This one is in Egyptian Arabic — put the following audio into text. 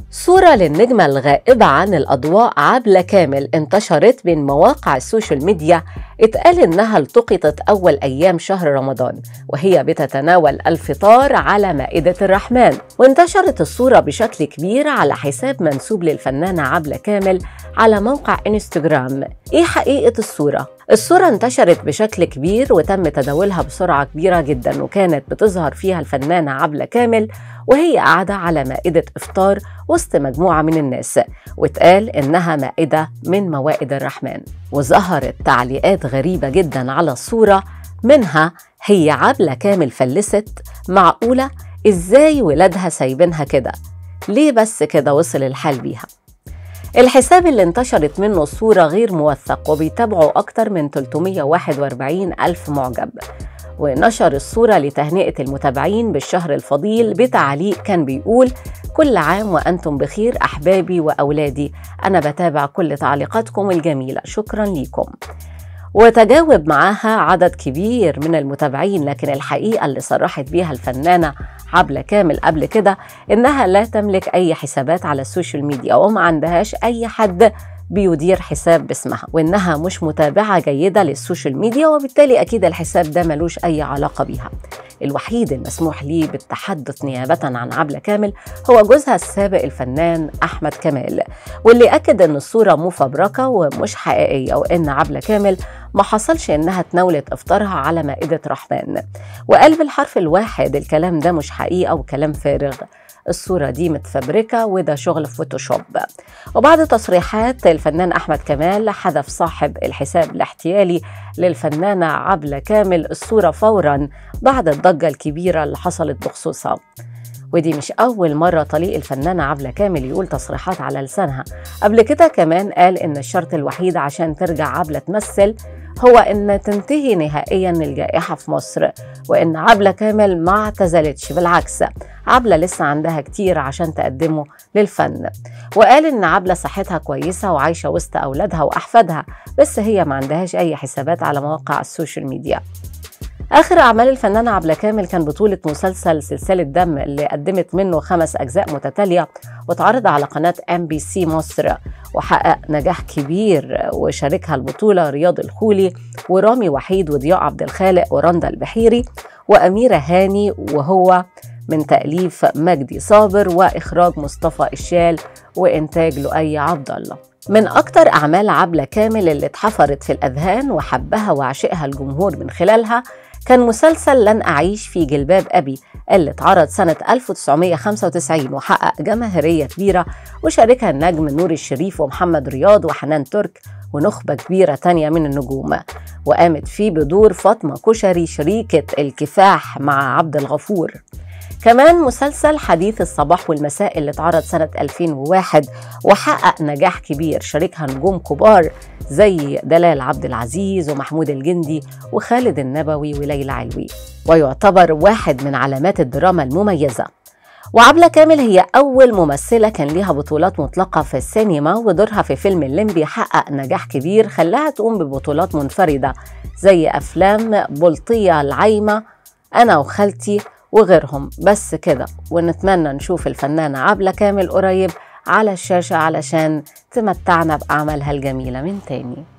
صورة للنجمة الغائبة عن الأضواء عبلة كامل انتشرت بين مواقع السوشيال ميديا اتقال إنها التقطت أول أيام شهر رمضان وهي بتتناول الفطار على مائدة الرحمن وانتشرت الصورة بشكل كبير على حساب منسوب للفنانة عبلة كامل على موقع انستجرام إيه حقيقة الصورة؟ الصورة انتشرت بشكل كبير وتم تداولها بسرعة كبيرة جدا وكانت بتظهر فيها الفنانة عبلة كامل وهي قاعدة على مائدة إفطار وسط مجموعة من الناس واتقال إنها مائدة من موائد الرحمن وظهرت تعليقات غريبة جدا على الصورة منها هي عبلة كامل فلست معقولة إزاي ولادها سايبينها كده ليه بس كده وصل الحال بيها الحساب اللي انتشرت منه الصورة غير موثق وبيتابعه أكتر من 341 ألف معجب ونشر الصورة لتهنئة المتابعين بالشهر الفضيل بتعليق كان بيقول كل عام وأنتم بخير أحبابي وأولادي أنا بتابع كل تعليقاتكم الجميلة شكرا لكم وتجاوب معاها عدد كبير من المتابعين لكن الحقيقة اللي صرحت بيها الفنانة عبلة كامل قبل كده إنها لا تملك أي حسابات على السوشيال ميديا وما عندهاش أي حد بيدير حساب باسمها وإنها مش متابعة جيدة للسوشيال ميديا وبالتالي أكيد الحساب ده ملوش أي علاقة بيها الوحيد المسموح ليه بالتحدث نيابة عن عبلة كامل هو جوزها السابق الفنان أحمد كمال واللي أكد أن الصورة مفبركة ومش حقيقية وأن عبلة كامل ما حصلش إنها تناولت إفطارها على مائدة رحمن وقال بالحرف الواحد الكلام ده مش حقيقة وكلام فارغ الصورة دي متفبركة وده شغل فوتوشوب وبعد تصريحات الفنان أحمد كمال حذف صاحب الحساب الاحتيالي للفنانة عبلة كامل الصورة فورا بعد الضجة الكبيرة اللي حصلت بخصوصها ودي مش أول مرة طليق الفنانة عبلة كامل يقول تصريحات على لسانها قبل كده كمان قال إن الشرط الوحيد عشان ترجع عبلة تمثل هو إن تنتهي نهائيا الجائحة في مصر وإن عبلة كامل ما اعتزلتش بالعكس عبلة لسه عندها كتير عشان تقدمه للفن وقال إن عبلة صحتها كويسة وعايشة وسط أولادها وأحفادها بس هي ما عندهاش أي حسابات على مواقع السوشيال ميديا آخر أعمال الفنانة عبلة كامل كان بطولة مسلسل سلسلة دم اللي قدمت منه خمس أجزاء متتالية واتعرض على قناة ام بي سي مصر وحقق نجاح كبير وشاركها البطولة رياض الخولي ورامي وحيد وضياء عبد الخالق ورندا البحيري وأميرة هاني وهو من تأليف مجدي صابر وإخراج مصطفى الشال وإنتاج لؤي عبد الله من أكتر أعمال عبلة كامل اللي اتحفرت في الأذهان وحبها وعشقها الجمهور من خلالها كان مسلسل لن أعيش في جلباب أبي اللي اتعرض سنة 1995 وحقق جماهيرية كبيرة وشاركها النجم نور الشريف ومحمد رياض وحنان ترك ونخبة كبيرة تانية من النجوم وقامت فيه بدور فاطمة كشري شريكة الكفاح مع عبد الغفور كمان مسلسل حديث الصباح والمساء اللي اتعرض سنة 2001 وحقق نجاح كبير شاركها نجوم كبار زي دلال عبد العزيز ومحمود الجندي وخالد النبوي وليلى علوي ويعتبر واحد من علامات الدراما المميزة وعبلة كامل هي أول ممثلة كان ليها بطولات مطلقة في السينما ودورها في فيلم الليمبي حقق نجاح كبير خلاها تقوم ببطولات منفردة زي أفلام بلطية العايمة أنا وخالتي وغيرهم بس كده ونتمنى نشوف الفنانة عبلة كامل قريب على الشاشة علشان تمتعنا بأعمالها الجميلة من تاني